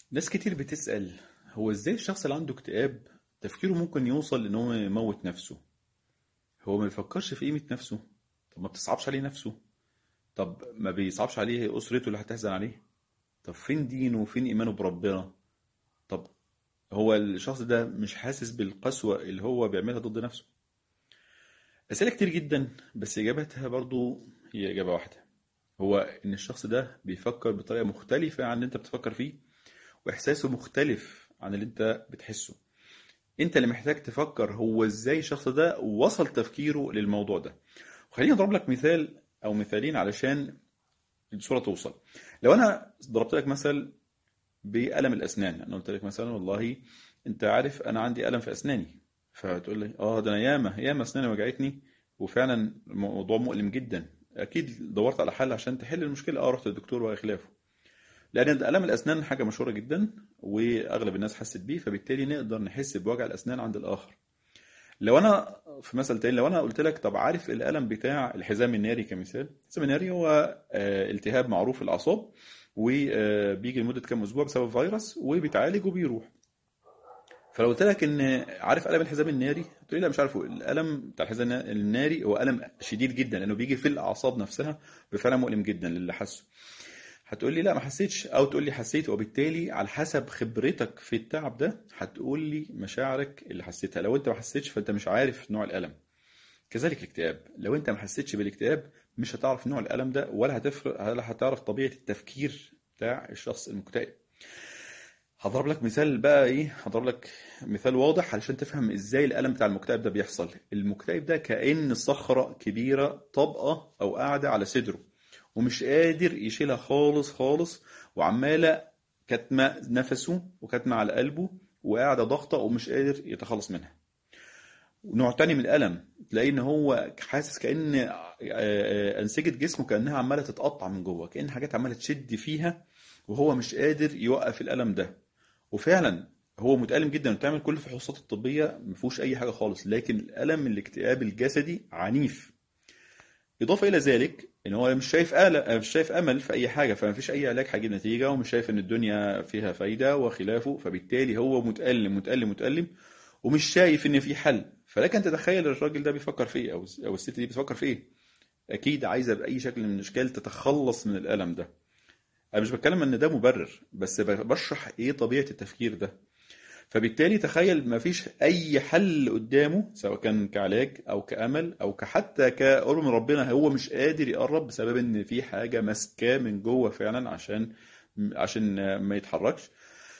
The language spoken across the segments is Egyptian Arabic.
ناس كتير بتسأل هو ازاي الشخص اللي عنده اكتئاب تفكيره ممكن يوصل ان هو يموت نفسه هو ما بيفكرش في قيمة نفسه طب ما بتصعبش عليه نفسه طب ما بيصعبش عليه أسرته اللي هتحزن عليه طب فين دينه وفين إيمانه بربنا طب هو الشخص ده مش حاسس بالقسوة اللي هو بيعملها ضد نفسه أسئلة كتير جدا بس إجابتها برضو هي إجابة واحدة هو إن الشخص ده بيفكر بطريقة مختلفة عن اللي أنت بتفكر فيه وإحساسه مختلف عن اللي أنت بتحسه أنت اللي محتاج تفكر هو إزاي الشخص ده وصل تفكيره للموضوع ده وخليني أضرب لك مثال أو مثالين علشان الصورة توصل لو أنا ضربت لك مثل بألم الأسنان أنا قلت لك مثلا والله أنت عارف أنا عندي ألم في أسناني فتقول لي اه ده انا ياما ياما اسناني وجعتني وفعلا الموضوع مؤلم جدا اكيد دورت على حل عشان تحل المشكله اه رحت للدكتور وخلافه لان الم الاسنان حاجه مشهوره جدا واغلب الناس حست بيه فبالتالي نقدر نحس بوجع الاسنان عند الاخر لو انا في مثل تاني لو انا قلت لك طب عارف الالم بتاع الحزام الناري كمثال الحزام الناري هو آه، التهاب معروف في الاعصاب وبيجي لمده كام اسبوع بسبب فيروس وبيتعالج وبيروح فلو قلت لك ان عارف الم الحزام الناري تقول لي لا مش عارفه الالم بتاع الحزام الناري هو الم شديد جدا لانه بيجي في الاعصاب نفسها بفعلا مؤلم جدا للي حسه هتقول لي لا ما حسيتش او تقول لي حسيت وبالتالي على حسب خبرتك في التعب ده هتقول لي مشاعرك اللي حسيتها لو انت ما حسيتش فانت مش عارف نوع الالم كذلك الاكتئاب لو انت ما حسيتش بالاكتئاب مش هتعرف نوع الالم ده ولا هتفرق ولا هتعرف طبيعه التفكير بتاع الشخص المكتئب هضرب لك مثال بقى ايه هضرب لك مثال واضح علشان تفهم ازاي الالم بتاع المكتئب ده بيحصل المكتئب ده كأن صخرة كبيرة طبقة او قاعدة على صدره ومش قادر يشيلها خالص خالص وعمالة كاتمة نفسه وكاتمة على قلبه وقاعدة ضغطة ومش قادر يتخلص منها ونوع تاني من الألم تلاقيه إن هو حاسس كأن آه، آه، أنسجة جسمه كأنها عمالة تتقطع من جوه كأن حاجات عمالة تشد فيها وهو مش قادر يوقف الألم ده وفعلا هو متألم جدا وتعمل كل الفحوصات الطبية ما فيهوش أي حاجة خالص لكن الألم الاكتئاب الجسدي عنيف إضافة إلى ذلك إن هو مش شايف آل... مش شايف أمل في أي حاجة فما فيش أي علاج هيجيب نتيجة ومش شايف إن الدنيا فيها فايدة وخلافه فبالتالي هو متألم متألم متألم ومش شايف إن في حل فلك أن تتخيل الراجل ده بيفكر في إيه أو أو الست دي بتفكر في إيه أكيد عايزة بأي شكل من الأشكال تتخلص من الألم ده انا مش بتكلم ان ده مبرر بس بشرح ايه طبيعه التفكير ده فبالتالي تخيل ما فيش اي حل قدامه سواء كان كعلاج او كامل او حتى كقرب من ربنا هو مش قادر يقرب بسبب ان في حاجه ماسكاه من جوه فعلا عشان عشان ما يتحركش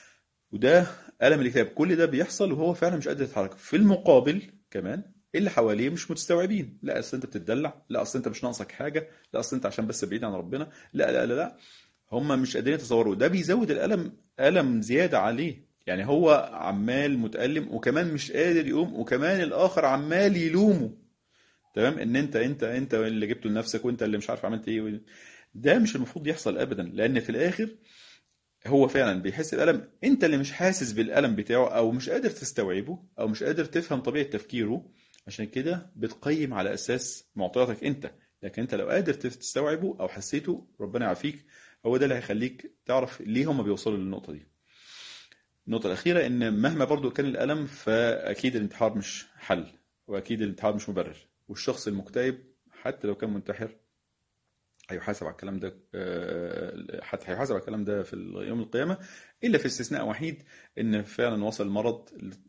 وده الم الاكتئاب كل ده بيحصل وهو فعلا مش قادر يتحرك في المقابل كمان اللي حواليه مش مستوعبين لا اصل انت بتدلع لا اصل انت مش ناقصك حاجه لا اصل انت عشان بس بعيد عن ربنا لا لا لا, لا. هم مش قادرين يتصوروا ده بيزود الألم ألم زيادة عليه يعني هو عمال متألم وكمان مش قادر يقوم وكمان الآخر عمال يلومه تمام ان انت انت انت اللي جبته لنفسك وانت اللي مش عارف عملت ايه ده مش المفروض يحصل ابدا لان في الاخر هو فعلا بيحس بالالم انت اللي مش حاسس بالالم بتاعه او مش قادر تستوعبه او مش قادر تفهم طبيعه تفكيره عشان كده بتقيم على اساس معطياتك انت لكن انت لو قادر تستوعبه او حسيته ربنا يعافيك هو ده اللي هيخليك تعرف ليه هم بيوصلوا للنقطة دي النقطة الأخيرة إن مهما برضو كان الألم فأكيد الانتحار مش حل وأكيد الانتحار مش مبرر والشخص المكتئب حتى لو كان منتحر هيحاسب على الكلام ده آه، حتى هيحاسب على الكلام ده في يوم القيامة إلا في استثناء وحيد إن فعلا وصل المرض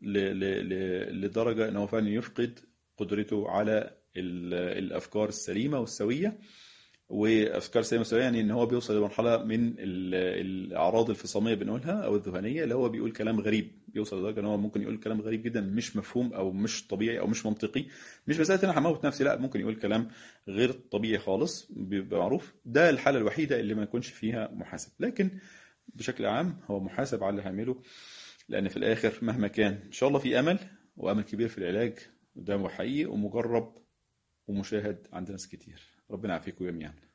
لدرجة إن هو فعلا يفقد قدرته على الأفكار السليمة والسوية وافكار سليمه سويه يعني ان هو بيوصل لمرحله من الاعراض الفصاميه بنقولها او الذهنيه اللي هو بيقول كلام غريب بيوصل لدرجه ان هو ممكن يقول كلام غريب جدا مش مفهوم او مش طبيعي او مش منطقي مش مساله انا هموت نفسي لا ممكن يقول كلام غير طبيعي خالص بيبقى معروف ده الحاله الوحيده اللي ما يكونش فيها محاسب لكن بشكل عام هو محاسب على اللي هيعمله لان في الاخر مهما كان ان شاء الله في امل وامل كبير في العلاج ده حقيقي ومجرب ومشاهد عند ناس كتير ربنا يعافيكم جميعا